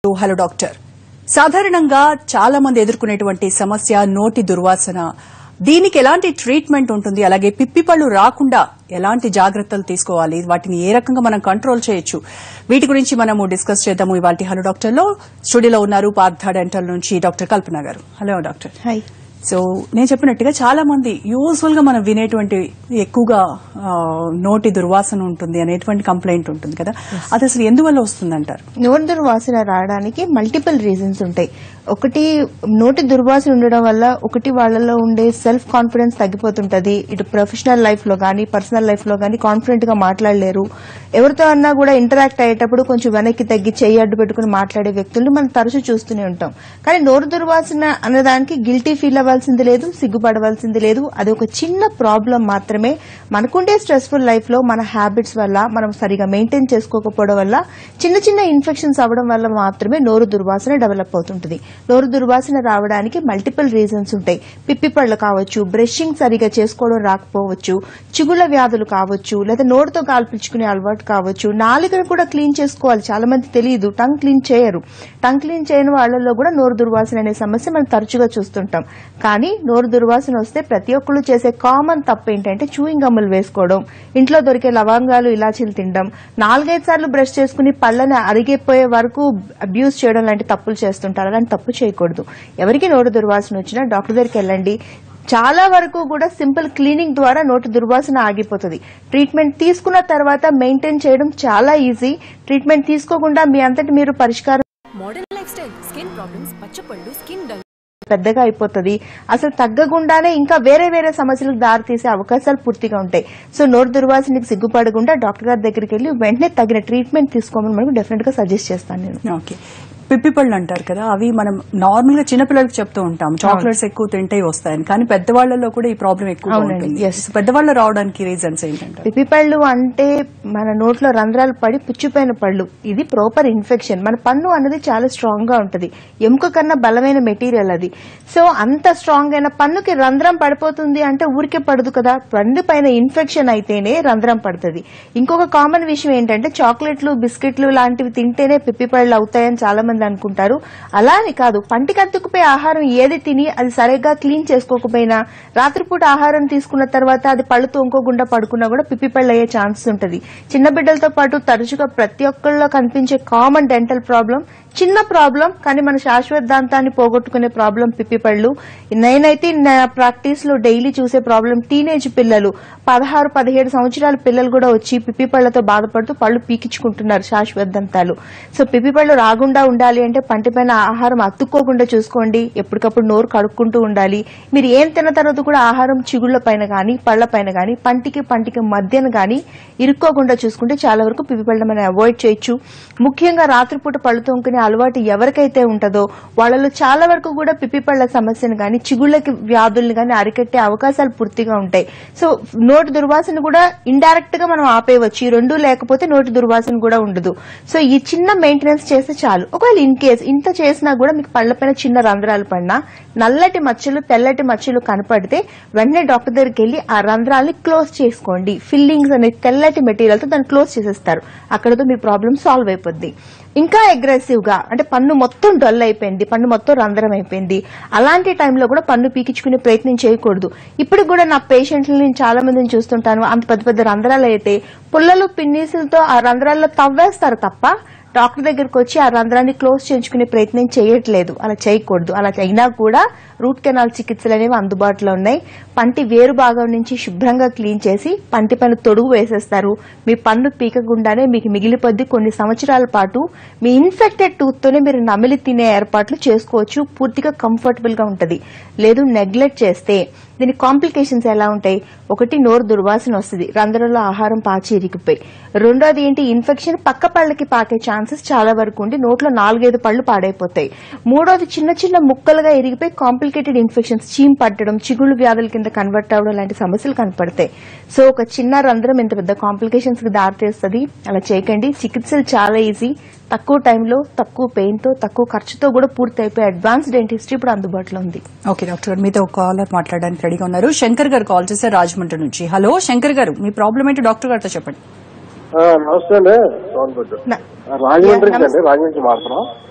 Hello doctor సాధారణంగా చాలా మంది ఎదుర్కొనేటువంటి సమస్య నోటి దుర్వాసన దీనికి ఎలాంటి ట్రీట్మెంట్ ఉంటుంది అలాగే పిప్పి పళ్ళు రాకుండా ఎలాంటి జాగ్రత్తలు తీసుకోవాలి వాటిని ఏ రకంగా మనం కంట్రోల్ చేయొచ్చు వీటి గురించి మనము డిస్కస్ చేద్దాము ఇవాళ హలో డాక్టర్లో స్టూడియోలో ఉన్నారు పార్థ డెంటల్ నుంచి డాక్టర్ కల్పన గారు హలో డాక్టర్ హాయ్ సో నేను చెప్పినట్టుగా చాలా మంది యూజువల్ గా మనం వినేటువంటి ఎక్కువగా ఆ, నోటి దుర్వాసన ఉంటుంది అనేటువంటి కంప్లైంట్ ఉంటుంది కదా అది అసలు ఎందువల్ల వస్తుందంటారు నోటి దుర్వాసన రావడానికి మల్టిపుల్ రీజన్స్ ఉంటాయి ఒకటి నోటి దుర్వాసన ఉండడం వల్ల ఒకటి వాళ్ళలో ఉండే సెల్ఫ్ కాన్ఫిడెన్స్ తగ్గిపోతుంటది ఇటు ప్రొఫెషనల్ లైఫ్ లో కానీ పర్సనల్ లైఫ్ లో కానీ కాన్ఫిడెంట్ గా మాట్లాడలేరు ఎవరితో అన్నా కూడా ఇంటరాక్ట్ అయ్యేటప్పుడు కొంచెం వెనక్కి తగ్గి చెయ్యి అడ్డు పెట్టుకుని మాట్లాడే వ్యక్తులను మనం తరచూ చూస్తూనే ఉంటాం కానీ నోరు దుర్వాసన అనేదానికి గిల్టీ ఫీల్ అవ్వాల్సింది లేదు సిగ్గుపడవలసింది లేదు అది ఒక చిన్న ప్రాబ్లం మాత్రమే మనకుండే స్ట్రెస్ఫుల్ లైఫ్ లో మన హ్యాబిట్స్ వల్ల మనం సరిగా మెయింటైన్ చేసుకోకపోవడం వల్ల చిన్న చిన్న ఇన్ఫెక్షన్స్ అవ్వడం వల్ల మాత్రమే నోరు దుర్వాసన డెవలప్ అవుతుంటుంది నోరు దుర్వాసన రావడానికి మల్టిపుల్ రీజన్స్ ఉంటాయి పిప్పి పళ్ళు కావచ్చు బ్రషింగ్ సరిగా చేసుకోవడం రాకపోవచ్చు చిగుళ్ళ వ్యాధులు కావచ్చు లేదా నోరుతో కాల్పించుకునే అలవాటు కావచ్చు నాలుకను కూడా క్లీన్ చేసుకోవాలి చాలా మంది తెలియదు టంగ్ క్లీన్ చేయరు టంగ్ క్లీన్ చేయని వాళ్ళలో కూడా నోరు దుర్వాసన అనే సమస్య మనం తరచుగా చూస్తుంటాం కానీ నోరు దుర్వాసన వస్తే ప్రతి ఒక్కళ్ళు చేసే కామన్ తప్పు ఏంటంటే చూయింగ్ గమ్ములు వేసుకోవడం ఇంట్లో దొరికే లవంగాలు ఇలాచీలు తినడం నాలుగైదు సార్లు బ్రష్ చేసుకుని పళ్ళని అరిగిపోయే వరకు అబ్యూస్ చేయడం లాంటి తప్పులు చేస్తుంటారు అలాంటి తప్పు చేయకూడదు ఎవరికి నోరు దుర్వాసన వచ్చినా డాక్టర్ దగ్గరికి వెళ్ళండి చాలా వరకు కూడా సింపుల్ క్లీనింగ్ ద్వారా నోటి దుర్వాసన ఆగిపోతుంది ట్రీట్మెంట్ తీసుకున్న తర్వాత మెయింటైన్ చేయడం చాలా ఈజీ ట్రీట్మెంట్ తీసుకోకుండా మీ అంతటి మీరు పరిష్కారం modern lifestyle skin problems పచ్చపళ్ళు స్కిన్ డల్ పెద్దగా అయిపోతుంది అసలు తగ్గకుండానే ఇంకా వేరే వేరే సమస్యలకు దారి తీసే అవకాశాలు పూర్తిగా ఉంటాయి సో నోరు దుర్వాసనకి సిగ్గుపడకుండా డాక్టర్ గారి దగ్గరికి వెళ్ళి వెంటనే తగిన ట్రీట్మెంట్ తీసుకోమని మనకు డెఫినెట్ గా సజెస్ట్ చేస్తాను నేను ఓకే పిప్పి పళ్ళు అంటారు కదా అవి మనం నార్మల్ గా చిన్నపిల్లలకి చెప్తూ ఉంటాం చాక్లెట్స్ ఎక్కువ తింటే వస్తాయని కానీ పెద్దవాళ్లలో కూడా ఈ ప్రాబ్లం ఎక్కువ అవునండి, ఉంటుంది yes. So, పెద్దవాళ్ళు రావడానికి రీజన్స్ ఏంటంటే పిప్పి పళ్ళు అంటే మన నోట్లో రంధ్రాలు పడి పుచ్చిపోయిన పళ్ళు ఇది ప్రాపర్ ఇన్ఫెక్షన్ మన పన్ను అనేది చాలా స్ట్రాంగ్ గా ఉంటది ఎముక కన్నా బలమైన మెటీరియల్ అది సో అంత స్ట్రాంగ్ అయిన పన్నుకి రంధ్రం పడిపోతుంది అంటే ఊరికే పడదు కదా పన్ను పైన ఇన్ఫెక్షన్ అయితేనే రంధ్రం పడుతుంది ఇంకొక కామన్ విషయం ఏంటంటే చాక్లెట్లు బిస్కెట్లు లాంటివి తింటేనే పిప్పి పళ్ళు అవుతాయని చాలా మంది అనుకుంటారు అలా అని కాదు పంటికి అతుక్కుపోయే ఆహారం ఏది తిని అది సరిగ్గా క్లీన్ చేసుకోకపోయినా రాత్రిపూట ఆహారం తీసుకున్న తర్వాత అది పళ్ళు తోముకోకుండా పడుకున్నా కూడా పిప్పి పళ్ళు అయ్యే ఛాన్స్ ఉంటుంది చిన్న బిడ్డలతో పాటు తరచుగా ప్రతి ఒక్కళ్ళలో కనిపించే కామన్ డెంటల్ ప్రాబ్లం చిన్న ప్రాబ్లం కానీ మన శాశ్వత దాంతాన్ని పోగొట్టుకునే ప్రాబ్లం పిప్పి పళ్ళు నేనైతే నా ప్రాక్టీస్ లో డైలీ చూసే ప్రాబ్లం టీనేజ్ పిల్లలు పదహారు పదిహేడు సంవత్సరాల పిల్లలు కూడా వచ్చి పిప్పి పళ్ళతో బాధపడుతూ పళ్ళు పీకించుకుంటున్నారు శాశ్వత దంతాలు సో పిప్పి పళ్ళు రాకుండా ఉండాలి అంటే పంటి పైన ఆహారం అతుక్కోకుండా చూసుకోండి ఎప్పటికప్పుడు నోరు కడుక్కుంటూ ఉండాలి మీరు ఏం తిన్న తర్వాత కూడా ఆహారం చిగుళ్ళ పైన కానీ పళ్ళ పైన కానీ పంటికి పంటికి మధ్యన కానీ ఇరుక్కోకుండా చూసుకుంటే చాలా వరకు పిప్పి పళ్ళని మనం అవాయిడ్ చేయొచ్చు ముఖ్యంగా రాత్రిపూట పళ్ళు తోముకునే అలవాటు ఎవరికైతే ఉంటుందో వాళ్ళలో చాలా వరకు కూడా పిప్పి పళ్ళ సమస్యను కానీ చిగుళ్ళకి వ్యాధుల్ని కానీ అరికట్టే అవకాశాలు పూర్తిగా ఉంటాయి సో నోటి దుర్వాసన కూడా ఇండైరెక్ట్ గా మనం ఆపేయవచ్చు ఈ రెండు లేకపోతే నోటి దుర్వాసన కూడా ఉండదు సో ఈ చిన్న మెయింటెనెన్స్ చేస్తే చాలు ఒకవేళ ఇన్ కేస్ ఇంత చేసినా కూడా మీకు పళ్ళపైన చిన్న రంధ్రాలు పడినా నల్లటి మచ్చలు తెల్లటి మచ్చలు కనపడితే వెంటనే డాక్టర్ దగ్గరికి వెళ్ళి ఆ రంధ్రాలని క్లోజ్ చేసుకోండి ఫిల్లింగ్స్ అనే తెల్లటి మెటీరియల్ తో దాన్ని క్లోజ్ చేసేస్తారు అక్కడతో మీ ప్రాబ్లం సాల్వ్ అయిపోద్ది ఇంకా అగ్రెసివ్ గా అంటే పన్ను మొత్తం డల్ అయిపోయింది పన్ను మొత్తం రంధ్రం అయిపోయింది అలాంటి టైంలో కూడా పన్ను పీకించుకునే ప్రయత్నం చేయకూడదు ఇప్పుడు కూడా నా పేషెంట్లు నేను చాలా మందిని చూస్తుంటాను అంత పెద్ద పెద్ద రంధ్రాలు అయితే పుల్లలు పిన్నీసులతో ఆ రంధ్రాల్లో తవ్వేస్తారు తప్ప డాక్టర్ దగ్గరకు వచ్చి ఆ రంధ్రాన్ని క్లోజ్ చేయించుకునే ప్రయత్నం చేయట్లేదు అలా చేయకూడదు అలా అయినా కూడా రూట్ కెనాల్ చికిత్సలు అనేవి అందుబాటులో ఉన్నాయి పంటి వేరు భాగం నుంచి శుభ్రంగా క్లీన్ చేసి పంటి పైన తొడుగు వేసేస్తారు మీ పన్ను పీకకుండానే మీకు మిగిలిపోద్ది కొన్ని సంవత్సరాల పాటు మీ ఇన్ఫెక్టెడ్ టూత్ తోనే మీరు నమిలి తినే ఏర్పాట్లు చేసుకోవచ్చు పూర్తిగా కంఫర్టబుల్ గా ఉంటది లేదు నెగ్లెక్ట్ చేస్తే దీని కాంప్లికేషన్స్ ఎలా ఉంటాయి ఒకటి నోరు దుర్వాసన వస్తుంది రంధ్రంలో ఆహారం పాచి ఇరిగిపోయి రెండోది ఏంటి ఇన్ఫెక్షన్ పక్క పళ్ళకి పాకే ఛాన్సెస్ చాలా వరకు ఉండి నోట్లో నాలుగైదు పళ్ళు పాడైపోతాయి మూడోది చిన్న చిన్న ముక్కలుగా ఇరిగిపోయి కాంప్లికేటెడ్ ఇన్ఫెక్షన్స్ చీమ్ పట్టడం చిగుళ్ళు వ్యాధుల కింద కన్వర్ట్ అవ్వడం లాంటి సమస్యలు కనపడతాయి సో ఒక చిన్న రంధ్రం ఇంత పెద్ద కాంప్లికేషన్స్ కి దారితీస్తుంది అలా చేయకండి చికిత్సలు చాలా ఈజీ తక్కువ టైంలో తక్కువ పెయిన్ తో తక్కువ ఖర్చుతో కూడా పూర్తి అయిపోయి అడ్వాన్స్ డెంటిస్ట్రీ ఇప్పుడు అందుబాటులో ఉంది ఓకే డాక్టర్ గారు మీతో కాలర్ మాట్లాడడానికి రెడీగా ఉన్నారు శంకర్ గారు కాల్ చేశారు రాజమండ్రి నుంచి హలో శంకర్ గారు మీ ప్రాబ్లం ఏంటో డాక్టర్ గారితో చెప్పండి ఆ, నమస్తే అండి సోన్పట్టు న- రాజమండ్రి నుంచి నమస్తే. అండి రాజమండ్రి నుంచి మాట్లాడుతున్నాం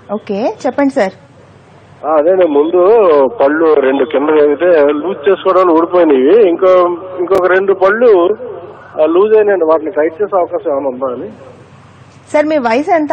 ఓకే చెప్పండి సార్ ఆ, అదేండి ముందు పళ్ళు రెండు కింద అయితే లూజ్ చేసుకోవడానికి ఊడిపోయినవి ఇంకో ఇంకొక రెండు పళ్ళు ఆ, లూజ్ అయినాయండి వాటిని టైట్ చేసే అవకాశం ఏమైనా ఉందా అని సార్ మీ వయసు ఎంత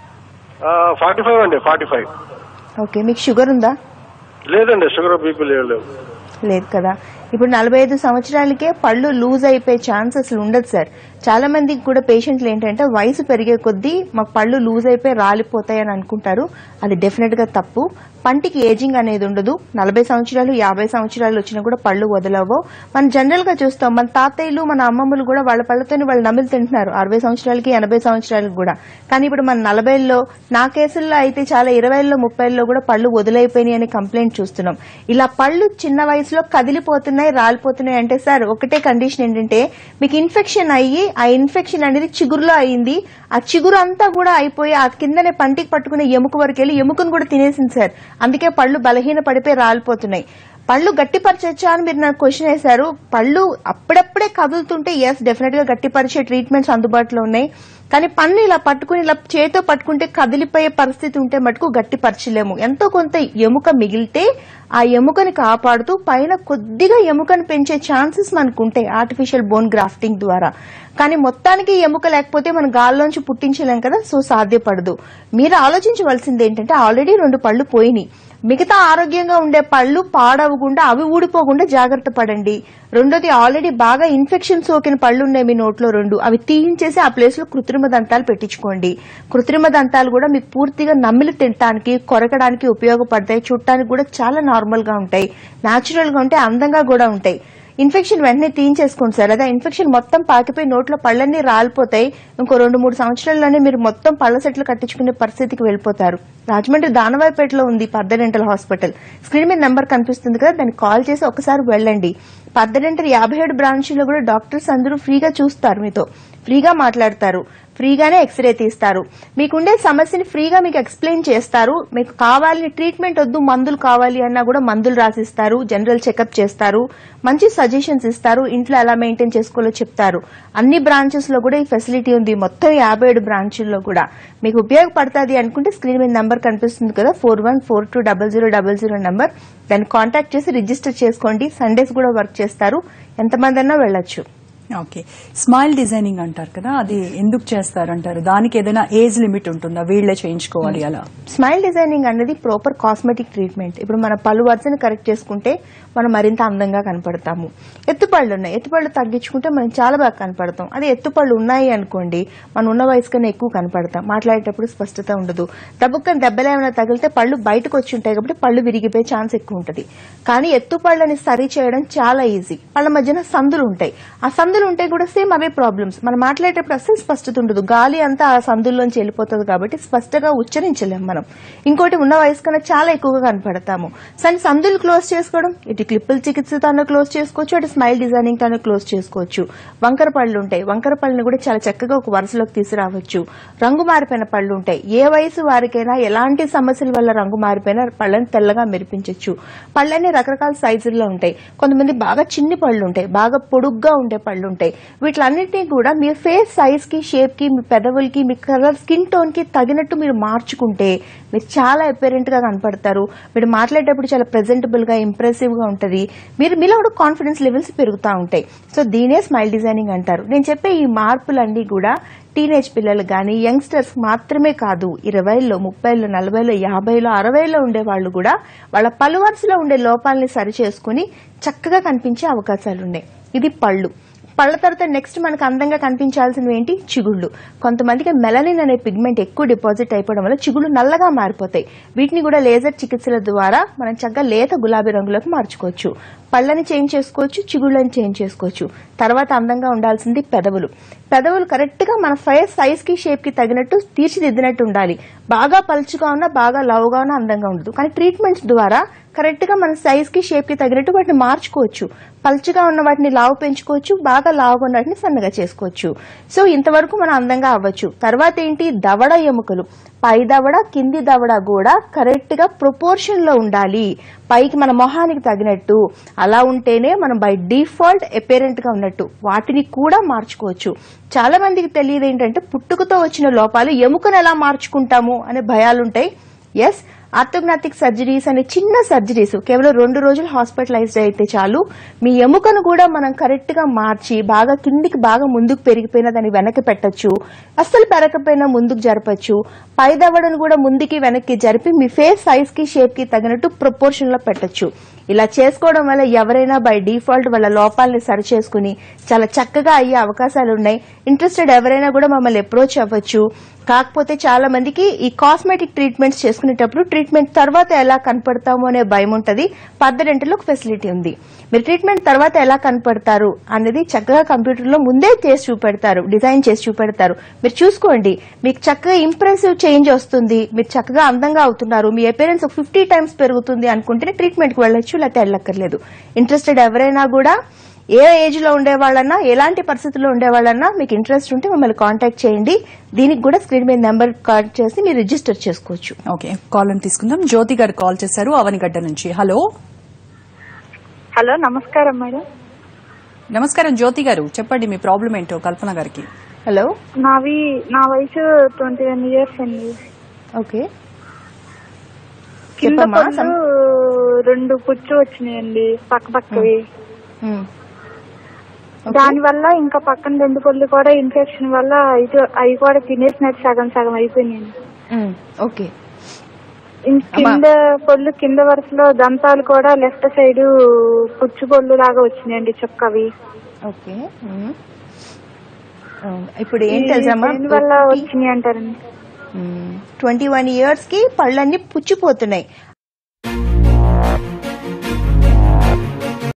ఫార్టీ ఫైవ్ అండి ఫార్టీ ఫైవ్ ఓకే మీకు షుగర్ ఉందా లేదండి షుగర్ బీపీ లేవు లేవు లేదు కదా ఇప్పుడు నలభై ఐదు సంవత్సరాలకే పళ్ళు లూజ్ అయిపోయే ఛాన్స్ అసలు ఉండదు సార్ చాలా మందికి కూడా పేషెంట్లు ఏంటంటే వయసు పెరిగే కొద్దీ మాకు పళ్ళు లూజ్ అయిపోయి రాలిపోతాయి అని అనుకుంటారు అది డెఫినెట్ గా తప్పు పంటికి ఏజింగ్ అనేది ఉండదు నలభై సంవత్సరాలు యాభై సంవత్సరాలు వచ్చినా కూడా పళ్ళు వదలవు మనం జనరల్ గా చూస్తాం మన తాతయ్యలు మన అమ్మమ్మలు కూడా వాళ్ళ పళ్ళతోనే వాళ్ళు నమిలి తింటున్నారు అరవై సంవత్సరాలకి ఎనభై సంవత్సరాలకు కూడా కానీ ఇప్పుడు మన నలభైల్లో నా కేసుల్లో అయితే చాలా ఇరవైల్లో ముప్పైల్లో కూడా పళ్ళు వదిలైపోయినాయి అని కంప్లైంట్ చూస్తున్నాం ఇలా పళ్ళు చిన్న వయసులో కదిలిపోతున్నాయి రాలిపోతున్నాయి అంటే సార్ ఒకటే కండిషన్ ఏంటంటే మీకు ఇన్ఫెక్షన్ అయ్యి ఆ ఇన్ఫెక్షన్ అనేది చిగురులో అయింది ఆ చిగురు అంతా కూడా అయిపోయి ఆ కిందనే పంటికి పట్టుకునే ఎముక వరకు వెళ్ళి ఎముకను కూడా తినేసింది సార్ అందుకే పళ్ళు బలహీన పడిపోయి రాలిపోతున్నాయి పళ్ళు గట్టిపరచొచ్చా అని మీరు నాకు క్వశ్చన్ వేశారు పళ్ళు అప్పుడప్పుడే కదులుతుంటే ఎస్ డెఫినెట్ గా గట్టిపరిచే ట్రీట్మెంట్స్ అందుబాటులో ఉన్నాయి కానీ పన్ను ఇలా పట్టుకుని ఇలా చేతితో పట్టుకుంటే కదిలిపోయే పరిస్థితి ఉంటే మటుకు గట్టిపరచలేము ఎంతో కొంత ఎముక మిగిలితే ఆ ఎముకని కాపాడుతూ పైన కొద్దిగా ఎముకను పెంచే ఛాన్సెస్ మనకు ఉంటాయి ఆర్టిఫిషియల్ బోన్ గ్రాఫ్టింగ్ ద్వారా కానీ మొత్తానికి ఎముక లేకపోతే మనం గాల్లోంచి పుట్టించలేం కదా సో సాధ్యపడదు మీరు ఆలోచించవలసింది ఏంటంటే ఆల్రెడీ రెండు పళ్ళు పోయినాయి మిగతా ఆరోగ్యంగా ఉండే పళ్ళు పాడవకుండా అవి ఊడిపోకుండా జాగ్రత్త పడండి రెండోది ఆల్రెడీ బాగా ఇన్ఫెక్షన్ సోకిన పళ్ళు ఉన్నాయి మీ నోట్లో రెండు అవి తీయించేసి ఆ ప్లేస్ లో కృత్రిమ దంతాలు పెట్టించుకోండి కృత్రిమ దంతాలు కూడా మీకు పూర్తిగా నమ్మిలి తినడానికి కొరకడానికి ఉపయోగపడతాయి చూడటానికి కూడా చాలా నార్మల్ గా ఉంటాయి నాచురల్ గా ఉంటాయి అందంగా కూడా ఉంటాయి ఇన్ఫెక్షన్ వెంటనే తీయించేసుకోండి సార్ అదే ఇన్ఫెక్షన్ మొత్తం పాకిపోయి నోట్లో పళ్ళన్నీ రాలిపోతాయి ఇంకో రెండు మూడు సంవత్సరాల్లోనే మీరు మొత్తం పళ్ళ సెట్లు కట్టించుకునే పరిస్థితికి వెళ్ళిపోతారు రాజమండ్రి దానవాయిపేటలో ఉంది పర్ద డెంటల్ హాస్పిటల్ స్క్రీన్ మీద నెంబర్ కనిపిస్తుంది కదా దానికి కాల్ చేసి ఒకసారి వెళ్ళండి పర్ద డెంటల్ యాభై ఏడు బ్రాంచ్లో కూడా డాక్టర్స్ అందరూ ఫ్రీగా చూస్తారు మీతో ఫ్రీగా మాట్లాడతారు ఫ్రీగానే ఎక్స్రే తీస్తారు మీకుండే సమస్యని ఫ్రీగా మీకు ఎక్స్ప్లెయిన్ చేస్తారు మీకు కావాలి ట్రీట్మెంట్ వద్దు మందులు కావాలి అన్నా కూడా మందులు రాసిస్తారు జనరల్ చెకప్ చేస్తారు మంచి సజెషన్స్ ఇస్తారు ఇంట్లో ఎలా మెయింటైన్ చేసుకోవాలో చెప్తారు అన్ని బ్రాంచెస్ లో కూడా ఈ ఫెసిలిటీ ఉంది మొత్తం యాభై ఏడు బ్రాంచుల్లో కూడా మీకు ఉపయోగపడుతుంది అనుకుంటే స్క్రీన్ మీద నంబర్ కనిపిస్తుంది కదా four one four two double zero double zero number దాన్ని కాంటాక్ట్ చేసి రిజిస్టర్ చేసుకోండి సండేస్ కూడా వర్క్ చేస్తారు ఎంతమంది అన్నా వెళ్ళొచ్చు ఓకే స్మైల్ డిజైనింగ్ అంటారు కదా అది ఎందుకు చేస్తారంటారు దానికి ఏదైనా ఏజ్ లిమిట్ ఉంటుందా వీళ్ళే చేయించుకోవాలి అలా స్మైల్ డిజైనింగ్ అనేది ప్రాపర్ కాస్మెటిక్ ట్రీట్మెంట్ ఇప్పుడు మన పళ్ళు వరుసని కరెక్ట్ చేసుకుంటే మనం మరింత అందంగా కనపడతాము ఎత్తుపళ్ళు ఉన్నాయి ఎత్తుపళ్ళు తగ్గించుకుంటే మనం చాలా బాగా కనపడతాం అదే ఎత్తుపళ్ళు ఉన్నాయి అనుకోండి మనం ఉన్న వయసు కన్నా ఎక్కువ కనపడతాం మాట్లాడేటప్పుడు స్పష్టత ఉండదు దబ్బుక్కని దెబ్బలు ఏమైనా తగిలితే పళ్ళు బయటకు వచ్చి ఉంటాయి కాబట్టి పళ్ళు విరిగిపోయే ఛాన్స్ ఎక్కువ ఉంటుంది కానీ ఎత్తుపళ్ళని సరి చేయడం చాలా ఈజీ పళ్ళ మధ్యన సందులు ఉంటాయి ఆ సందులు ఉంటే కూడా సేమ్ అవే ప్రాబ్లమ్స్ మనం మాట్లాడేటప్పుడు అస్సలు స్పష్టత ఉండదు గాలి అంతా ఆ సందుల్లోంచి వెళ్ళిపోతుంది కాబట్టి స్పష్టంగా ఉచ్చరించలేం మనం ఇంకోటి ఉన్న వయసు కన్నా చాలా ఎక్కువగా కనపడతాము సరే సందులు క్లోజ్ చేసుకోవడం ఇటు క్లిప్పుల చికిత్సతో క్లోజ్ చేసుకోవచ్చు అటు స్మైల్ డిజైనింగ్ తో క్లోజ్ చేసుకోవచ్చు వంకర పళ్ళు ఉంటాయి వంకర పళ్ళని కూడా చాలా చక్కగా ఒక వరుసలోకి తీసుకురావచ్చు రంగు మారిపోయిన పళ్ళు ఉంటాయి ఏ వయసు వారికైనా ఎలాంటి సమస్యల వల్ల రంగు మారిపోయినా పళ్ళని తెల్లగా మెరిపించవచ్చు పళ్ళని రకరకాల సైజుల్లో ఉంటాయి కొంతమంది బాగా చిన్ని పళ్ళు ఉంటాయి బాగా పొడుగ్గా ఉండే పళ్ళు ఉంటాయి వీటిలన్నింటినీ కూడా మీ ఫేస్ సైజ్ కి షేప్ కి మీ పెదవులకి మీ కలర్ స్కిన్ టోన్ కి తగినట్టు మీరు మార్చుకుంటే మీరు చాలా అపేరెంట్ గా కనపడతారు మీరు మాట్లాడేటప్పుడు చాలా ప్రెజెంటబుల్ గా ఇంప్రెసివ్ గా ఉంటది మీరు మీలో కూడా కాన్ఫిడెన్స్ లెవెల్స్ పెరుగుతూ ఉంటాయి సో దీనే స్మైల్ డిజైనింగ్ అంటారు నేను చెప్పే ఈ మార్పులన్నీ కూడా టీనేజ్ పిల్లలు కానీ యంగ్స్టర్స్ మాత్రమే కాదు ఇరవైలో ముప్పైలో నలభైలో యాభైలో అరవైలో ఉండే వాళ్ళు కూడా వాళ్ళ పలు వరుసలో ఉండే లోపాలని సరి చేసుకుని చక్కగా కనిపించే అవకాశాలు ఉన్నాయి ఇది పళ్ళు పళ్ళ తర్వాత నెక్స్ట్ మనకు అందంగా కనిపించాల్సినవి ఏంటి చిగుళ్ళు కొంతమందికి మెలనిన్ అనే పిగ్మెంట్ ఎక్కువ డిపాజిట్ అయిపోవడం వల్ల చిగుళ్ళు నల్లగా మారిపోతాయి వీటిని కూడా లేజర్ చికిత్సల ద్వారా మనం చక్కగా లేత గులాబీ రంగులోకి మార్చుకోవచ్చు పళ్ళని చేంజ్ చేసుకోవచ్చు చిగుళ్ళని చేంజ్ చేసుకోవచ్చు తర్వాత అందంగా ఉండాల్సింది పెదవులు పెదవులు కరెక్ట్ గా మన ఫేస్ సైజ్ కి షేప్ కి తగినట్టు తీర్చిదిద్దినట్టు ఉండాలి బాగా పలుచుగా ఉన్నా బాగా లావుగా ఉన్నా అందంగా ఉండదు కానీ ట్రీట్మెంట్స్ ద్వారా కరెక్ట్ గా మన సైజ్ కి షేప్ కి తగినట్టు వాటిని మార్చుకోవచ్చు పలుచగా ఉన్న వాటిని లావు పెంచుకోవచ్చు బాగా లావుగా ఉన్న వాటిని సన్నగా చేసుకోవచ్చు సో ఇంతవరకు మనం అందంగా అవ్వచ్చు తర్వాత ఏంటి దవడ ఎముకలు పై దవడ కింది దవడ కూడా కరెక్ట్ గా ప్రొపోర్షన్ లో ఉండాలి పైకి మన మొహానికి తగినట్టు అలా ఉంటేనే మనం బై డిఫాల్ట్ అపేరెంట్ గా ఉన్నట్టు వాటిని కూడా మార్చుకోవచ్చు చాలా మందికి తెలియదు ఏంటంటే పుట్టుకతో వచ్చిన లోపాలు ఎముకను ఎలా మార్చుకుంటాము అనే భయాలుంటాయి ఎస్ ఆర్థోగ్నాటిక్ సర్జరీస్ అనే చిన్న సర్జరీస్ కేవలం రెండు రోజులు హాస్పిటలైజ్డ్ అయితే చాలు మీ ఎముకను కూడా మనం కరెక్ట్ గా మార్చి బాగా కిందికి బాగా ముందుకు పెరిగిపోయినా దాన్ని వెనక్కి పెట్టొచ్చు అస్సలు పెరగకపోయినా ముందుకు జరపచ్చు పై దవడను కూడా ముందుకి వెనక్కి జరిపి మీ ఫేస్ సైజ్ కి షేప్ కి తగినట్టు ప్రపోర్షన్ లో పెట్టొచ్చు ఇలా చేసుకోవడం వల్ల ఎవరైనా బై డిఫాల్ట్ వాళ్ళ లోపాలని సరి చేసుకుని చాలా చక్కగా అయ్యే అవకాశాలు ఉన్నాయి ఇంట్రెస్టెడ్ ఎవరైనా కూడా మమ్మల్ని అప్రోచ్ అవ్వచ్చు కాకపోతే చాలా మందికి ఈ కాస్మెటిక్ ట్రీట్మెంట్స్ చేసుకునేటప్పుడు ట్రీట్మెంట్ తర్వాత ఎలా కనపడతాము అనే భయం ఉంటది పద్దెంటలో ఒక ఫెసిలిటీ ఉంది మీరు ట్రీట్మెంట్ తర్వాత ఎలా కనపడతారు అనేది చక్కగా కంప్యూటర్ లో ముందే చేసి చూపెడతారు డిజైన్ చేసి చూపెడతారు మీరు చూసుకోండి మీకు చక్కగా ఇంప్రెసివ్ చేంజ్ వస్తుంది మీరు చక్కగా అందంగా అవుతున్నారు మీ అపీరెన్స్ ఒక ఫిఫ్టీ టైమ్స్ పెరుగుతుంది అనుకుంటేనే ట్రీట్మెంట్ కి వెళ్ళొచ్చు లేకపోతే వెళ్ళక్కర్లేదు ఇంట్రెస్టెడ్ ఎవరైనా కూడా ఏ ఏజ్ లో ఉండేవాళ్ళన్నా ఎలాంటి పరిస్థితుల్లో ఉండేవాళ్ళన్నా మీకు ఇంట్రెస్ట్ ఉంటే మమ్మల్ని కాంటాక్ట్ చేయండి దీనికి కూడా స్క్రీన్ మీద నెంబర్ కాల్ చేసి మీరు రిజిస్టర్ చేసుకోవచ్చు ఓకే కాల్ అని తీసుకుందాం జ్యోతి గారు కాల్ చేశారు అవనిగడ్డ నుంచి హలో హలో నమస్కారం మేడం నమస్కారం జ్యోతి గారు చెప్పండి మీ ప్రాబ్లం ఏంటో కల్పన గారికి హలో నావి నా వయసు ట్వంటీ వన్ ఇయర్స్ అండి ఓకే కింద చెప్పమ్మా, పళ్ళు సం- రెండు పుచ్చు వచ్చినాయండి పక్క పక్కవి మ్. ఓకే. దాని వల్ల ఇంకా పక్కన రెండు పళ్ళు కూడా ఇన్ఫెక్షన్ వల్ల ఇటు అవి కూడా తినేసినట్టు సగం సగం అయిపోయినాయండి మ్. ఓకే ఇం- కింద పళ్ళు కింద వరుసలో దంతాలు కూడా లెఫ్ట్ సైడ్ పుచ్చు పళ్ళు లాగా వచ్చినాయండి చుక్కవి ఓకే మ్. అవును. ఇప్పుడు ఏం తెలుసమ్మా దేని వల్ల వచ్చినాయి అంటారండి ట్వంటీ వన్ ఇయర్స్ కి పళ్ళన్నీ పుచ్చిపోతున్నాయి